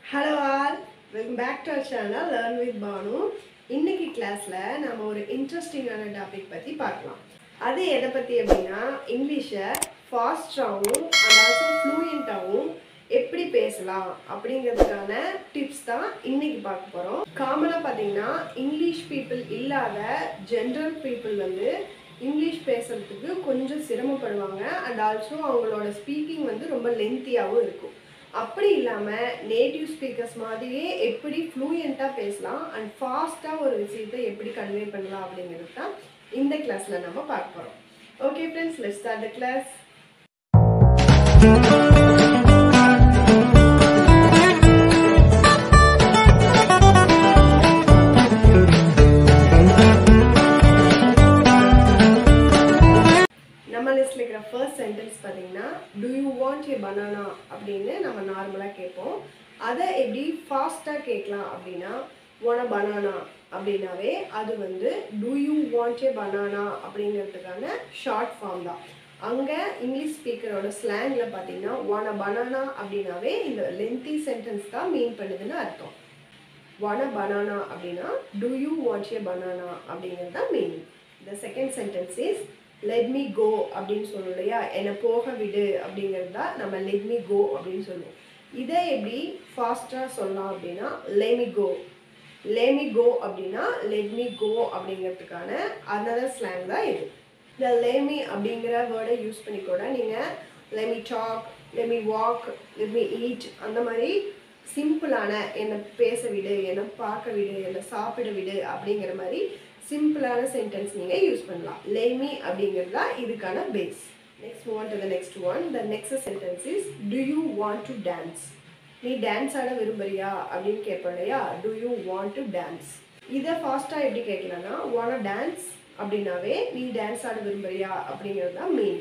hello all welcome back to our channel learn with Banu இன்னைக்கு கிளாஸில் நம்ம ஒரு இன்ட்ரெஸ்டிங்கான டாபிக் பற்றி பார்க்கலாம் அது எதை பற்றி அப்படின்னா இங்கிலீஷை ஃபாஸ்டாகவும் அண்ட் ஆல்சோ ஃப்ளூயண்ட்டாகவும் எப்படி பேசலாம் அப்படிங்கிறதுக்கான டிப்ஸ் தான் இன்னைக்கு பார்க்க போகிறோம் காமனாக பார்த்தீங்கன்னா இங்கிலீஷ் பீப்புள் இல்லாத ஜென்ரல் பீப்புள் வந்து இங்கிலீஷ் பேசுறதுக்கு கொஞ்சம் சிரமப்படுவாங்க அண்ட் ஆல்சோ அவங்களோட ஸ்பீக்கிங் வந்து ரொம்ப லென்த்தியாகவும் இருக்கும் அப்படி இல்லாமல் நேட்டிவ் ஸ்பீக்கர்ஸ் மாதிரியே எப்படி ஃப்ளூயண்ட்டாக பேசலாம் அண்ட் ஃபாஸ்ட்டாக ஒரு விஷயத்தை எப்படி கன்வே பண்ணலாம் அப்படிங்கிறது தான் இந்த கிளாஸில் நம்ம பார்க்க போகிறோம் okay friends let's start the class நம்ம லிஸ்ட்ல இருக்கிற ஃபர்ஸ்ட் சென்டென்ஸ் பார்த்தீங்கன்னா do you want a banana அப்படின்னு நம்ம நார்மலாக கேட்போம் அதை எப்படி ஃபாஸ்ட்டாக கேட்கலாம் அப்படின்னா ஒன பனானா அப்படின்னாவே அது வந்து do you want a banana அப்படிங்கிறதுக்கான ஷார்ட் ஃபார்ம் தான் அங்கே இங்கிலீஷ் ஸ்பீக்கரோட ஸ்லாங்கில் பார்த்தீங்கன்னா ஒன பனானா அப்படின்னாவே இந்த லென்த்தி சென்டென்ஸ் தான் மீன் பண்ணுதுன்னு அர்த்தம் ஒன பனானா அப்படின்னா do you want a banana அப்படிங்கிறது தான் meaning the second sentence is let me go அப்படின்னு சொல்லுவோம் இல்லையா என்னை போக விடு அப்படிங்கிறது தான் நம்ம லெட் மீ கோ அப்படின்னு சொல்லுவோம் இதை எப்படி ஃபாஸ்ட்டாக சொல்லலாம் அப்படின்னா லேமி கோ லேமி கோ அப்படின்னா லெட் மீ கோ அப்படிங்கிறதுக்கான another ஸ்லாங் தான் இது இந்த லேமி அப்படிங்கிற வேர்டை யூஸ் பண்ணி கூட நீங்கள் lemme talk lemme walk lemme eat அந்த மாதிரி சிம்பிளான என்னை பேச விடு என்னை பார்க்க விடு என்னை சாப்பிட விடு அப்படிங்கிற மாதிரி சிம்பிளான சென்டென்ஸ் நீங்கள் யூஸ் பண்ணலாம் லேமி அப்படிங்கிறது தான் இதுக்கான பேஸ் next move to the next one the next sentence is do you want to dance நீ டான்ஸ் ஆட விரும்புறியா அப்படின்னு கேட்போம் இல்லையா do you want to dance இதை ஃபாஸ்ட்டாக எப்படி கேட்கலாம்னா வான டான்ஸ் அப்படின்னாவே நீ டான்ஸ் ஆட விரும்புறியா அப்படிங்கிறது தான் மீன்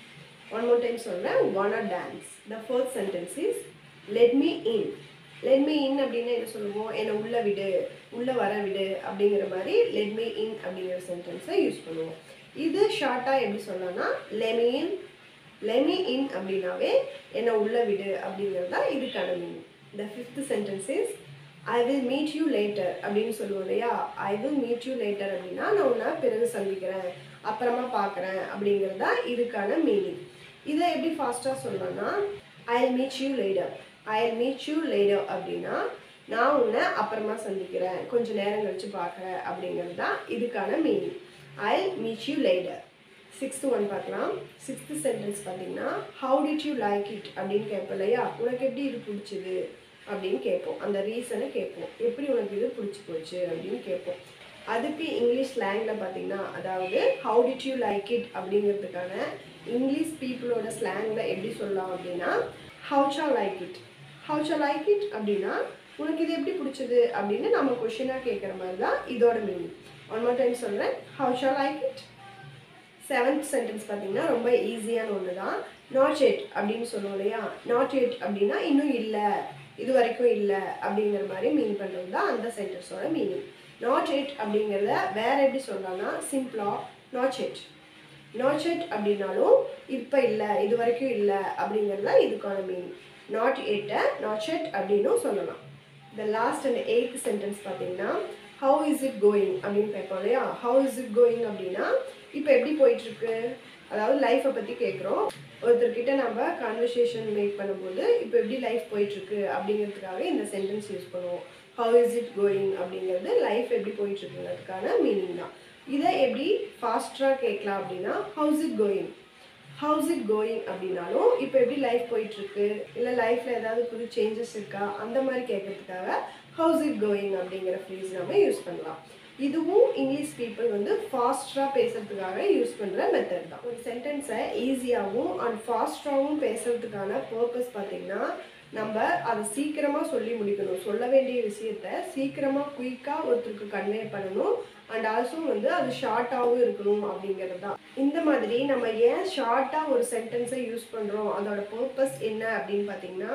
ஒன் மோர் டைம் சொல்கிறேன் wanna dance the first sentence is let me in let me in அப்படின்னு என்ன சொல்லுவோம் என்னை உள்ளே விடு உள்ளே வர விடு அப்படிங்கிற மாதிரி லெட் மீ இன் அப்படிங்கிற சென்டென்ஸை யூஸ் பண்ணுவோம் இது ஷார்ட்டாக எப்படி சொல்லலாம்னா லெமி இன் லெமி இன் அப்படின்னாவே என்னை உள்ளே விடு அப்படிங்கிறது தான் இதுக்கான meaning the fifth sentence is I will meet you later அப்படின்னு சொல்லுவோம் இல்லையா I will meet you later அப்படின்னா நான் உன்னை பிறகு சந்திக்கிறேன் அப்புறமா பார்க்குறேன் அப்படிங்கிறது தான் இதுக்கான மீனிங் இதை எப்படி ஃபாஸ்ட்டாக சொல்லலாம்னா I will meet you later I will meet you later அப்படின்னா நான் உன்னை அப்புறமா சந்திக்கிறேன் கொஞ்சம் நேரம் கழிச்சு பார்க்குறேன் அப்படிங்கிறது தான் இதுக்கான meaning I meet you later sixth one பார்க்கலாம் சிக்ஸ்த்து சென்டென்ஸ் பார்த்தீங்கன்னா how did you like it அப்படின்னு கேட்போம் இல்லையா உனக்கு எப்படி இது பிடிச்சிது அப்படின்னு கேட்போம் அந்த ரீசனை கேட்போம் எப்படி உனக்கு இது பிடிச்சி போச்சு அப்படின்னு கேட்போம் அதுக்கு இங்கிலீஷ் ஸ்லாங்கில் பார்த்தீங்கன்னா அதாவது how did you like it அப்படிங்கிறதுக்கான இங்கிலீஷ் பீப்புளோட ஸ்லாங்கில் எப்படி சொல்லலாம் அப்படின்னா howcha like it howcha like it அப்படின்னா உனக்கு இது எப்படி பிடிச்சது அப்படின்னு நம்ம கொஷினாக கேட்குற மாதிரி தான் இதோட மீனிங் ஒன் மோர் டைம் சொல்கிறேன் howcha like it seventh sentence பார்த்தீங்கன்னா ரொம்ப ஈஸியான ஒன்று தான் நாட் எட் அப்படின்னு சொல்லுவோம் இல்லையா நாட் எட் அப்படின்னா இன்னும் இல்லை இது வரைக்கும் இல்லை அப்படிங்கிற மாதிரி மீன் பண்ணுறது தான் அந்த சென்டென்ஸோட மீனிங் நாட் எட் அப்படிங்கிறத வேற எப்படி சொல்லலாம்னா சிம்பிளாக நாட் எட் நாட் எட் அப்படின்னாலும் இப்போ இல்லை இது வரைக்கும் இல்லை அப்படிங்கிறது தான் இதுக்கான meaning not yet not yet அப்படின்னும் சொல்லலாம் இந்த லாஸ்ட் அண்ட் எயித் சென்டென்ஸ் பார்த்தீங்கன்னா ஹவு இஸ் இட் கோயிங் அப்படின்னு கேட்போம் இல்லையா ஹவு இஸ் இட் கோயிங் அப்படின்னா இப்போ எப்படி போயிட்டுருக்கு அதாவது லைஃப்பை பற்றி கேட்குறோம் ஒருத்தர்கிட்ட நம்ம கான்வர்சேஷன் மேக் பண்ணும்போது இப்போ எப்படி லைஃப் போயிட்டுருக்கு அப்படிங்கிறதுக்காக இந்த சென்டென்ஸ் யூஸ் பண்ணுவோம் ஹவு இஸ் இட் கோயிங் அப்படிங்கிறது லைஃப் எப்படி போயிட்டுருக்குங்கிறதுக்கான மீனிங் தான் இதை எப்படி ஃபாஸ்ட்டாக கேட்கலாம் அப்படின்னா how's it going how's it going அப்படின்னாலும் இப்போ எப்படி லைஃப் போயிட்டுருக்கு இல்லை லைஃப்பில் ஏதாவது புது சேஞ்சஸ் இருக்கா அந்த மாதிரி கேட்கறதுக்காக ஹவுஸ் இட் கோயிங் அப்படிங்கிற ஃப்ரேஸ் நம்ம யூஸ் பண்ணலாம் இதுவும் இங்கிலீஷ் பீப்புள் வந்து ஃபாஸ்ட்டாக பேசுறதுக்காக யூஸ் பண்ணுற மெத்தட் தான் ஒரு சென்டென்ஸை ஈஸியாகவும் அண்ட் ஃபாஸ்ட்டாகவும் பேசுறதுக்கான பர்பஸ் பார்த்திங்கன்னா நம்ம அதை சீக்கிரமாக சொல்லி முடிக்கணும் சொல்ல வேண்டிய விஷயத்த சீக்கிரமாக குயிக்காக ஒருத்தருக்கு கன்வே பண்ணணும் அண்ட் ஆல்சோ வந்து அது ஷார்ட்டாகவும் இருக்கணும் அப்படிங்கிறது தான் இந்த மாதிரி நம்ம ஏன் ஷார்ட்டாக ஒரு சென்டென்ஸை யூஸ் பண்ணுறோம் அதோட பர்பஸ் என்ன அப்படின்னு பார்த்தீங்கன்னா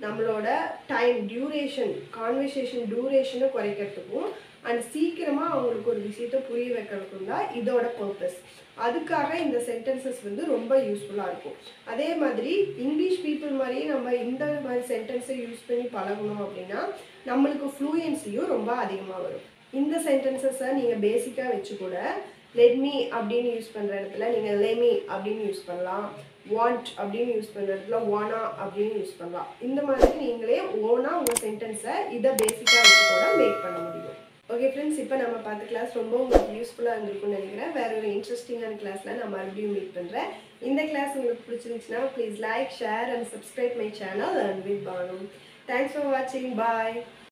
நம்மளோட டைம் டியூரேஷன் கான்வர்சேஷன் டியூரேஷனை குறைக்கிறதுக்கும் அண்ட் சீக்கிரமாக அவங்களுக்கு ஒரு விஷயத்த புரிய வைக்கிறதுக்கும் தான் இதோட பர்பஸ் அதுக்காக இந்த சென்டென்சஸ் வந்து ரொம்ப யூஸ்ஃபுல்லாக இருக்கும் அதே மாதிரி இங்கிலீஷ் பீப்புள் மாதிரியே நம்ம இந்த மாதிரி சென்டென்ஸை யூஸ் பண்ணி பழகணும் அப்படின்னா நம்மளுக்கு ஃப்ளூயன்சியும் ரொம்ப அதிகமாக வரும் இந்த சென்டென்சஸை நீங்கள் பேசிக்காக வச்சு கூட லெட்மி அப்படின்னு யூஸ் பண்ணுற இடத்துல நீங்கள் லெமி அப்படின்னு யூஸ் பண்ணலாம் வாண்ட் அப்படின்னு யூஸ் பண்ணுற இடத்துல வானா அப்படின்னு யூஸ் பண்ணலாம் இந்த மாதிரி நீங்களே ஓனாக உங்கள் சென்டென்ஸை இதை பேசிக்காக வச்சு கூட மேக் பண்ண முடியும் ஓகே ஃப்ரெண்ட்ஸ் இப்போ நம்ம பார்த்த கிளாஸ் ரொம்ப உங்களுக்கு யூஸ்ஃபுல்லாக இருந்திருக்கும்னு நினைக்கிறேன் வேற ஒரு இன்ட்ரெஸ்டிங்கான கிளாஸில் நான் மறுபடியும் மீட் பண்ணுறேன் இந்த கிளாஸ் உங்களுக்கு பிடிச்சிருந்துச்சுன்னா please like share and subscribe my channel and with Banu thanks for வாட்சிங் பாய்